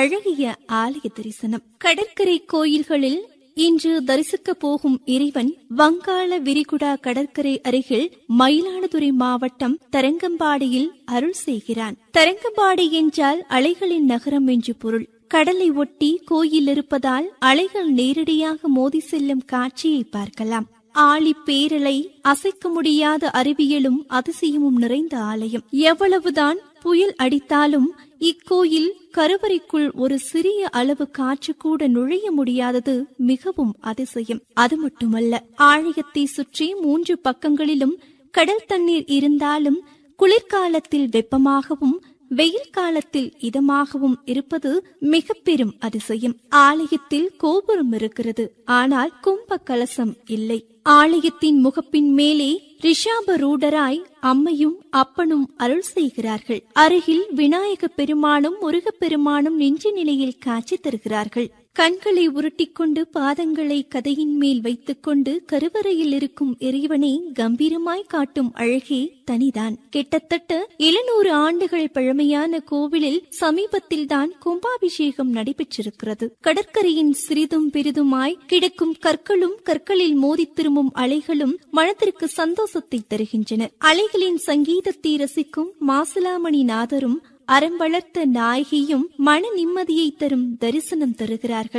அழகிய ஆலய தரிசனம் கடற்கரை கோயில்களில் இன்று தரிசிக்க போகும் இறைவன் வங்காள விரிகுடா கடற்கரை அருகில் மயிலாடுதுறை மாவட்டம் தரங்கம்பாடியில் அருள் செய்கிறான் தரங்கம்பாடி என்றால் அலைகளின் நகரம் என்று பொருள் கடலை ஒட்டி கோயில் இருப்பதால் அலைகள் நேரடியாக மோதி செல்லும் காட்சியை பார்க்கலாம் ஆழி பேரலை அசைக்க முடியாத அறிவியலும் அதிசயமும் நிறைந்த ஆலயம் எவ்வளவுதான் புயல் அடித்தாலும் இக்கோயில் கருவறைக்குள் ஒரு சிறிய அளவு காற்று கூட நுழைய முடியாதது மிகவும் அதிசயம் அது மட்டுமல்ல ஆலயத்தை சுற்றி மூன்று பக்கங்களிலும் கடல் தண்ணீர் இருந்தாலும் குளிர்காலத்தில் வெப்பமாகவும் வெயில் காலத்தில் இதமாகவும் இருப்பது மிக பெரும் அதிசயம் ஆலயத்தில் கோபுரம் இருக்கிறது ஆனால் கும்ப கலசம் இல்லை ஆலயத்தின் முகப்பின் மேலே ரிஷாபரூடராய் அம்மையும் அப்பனும் அருள் செய்கிறார்கள் அருகில் விநாயக பெருமானும் முருகப் பெருமானும் நெஞ்சு நிலையில் காட்சி தருகிறார்கள் கண்களை உருட்டிக்கொண்டு பாதங்களை கதையின் மேல் வைத்துக்கொண்டு கருவறையில் இருக்கும் இறைவனை கம்பீரமாய் காட்டும் அழகே தனிதான் கிட்டத்தட்ட எழுநூறு ஆண்டுகள் பழமையான கோவிலில் சமீபத்தில்தான் கும்பாபிஷேகம் நடைபெற்றிருக்கிறது கடற்கரையின் சிறிதும் பெரிதுமாய் கிடக்கும் கற்களும் கற்களில் மோதி திரும்பும் அலைகளும் மனத்திற்கு சந்தோஷத்தை தருகின்றன அலைகளின் சங்கீதத்தை ரசிக்கும் மாசிலாமணி நாதரும் அறம் வளர்த்த நாயகியும் மன நிம்மதியை தரும் தரிசனம் தருகிறார்கள்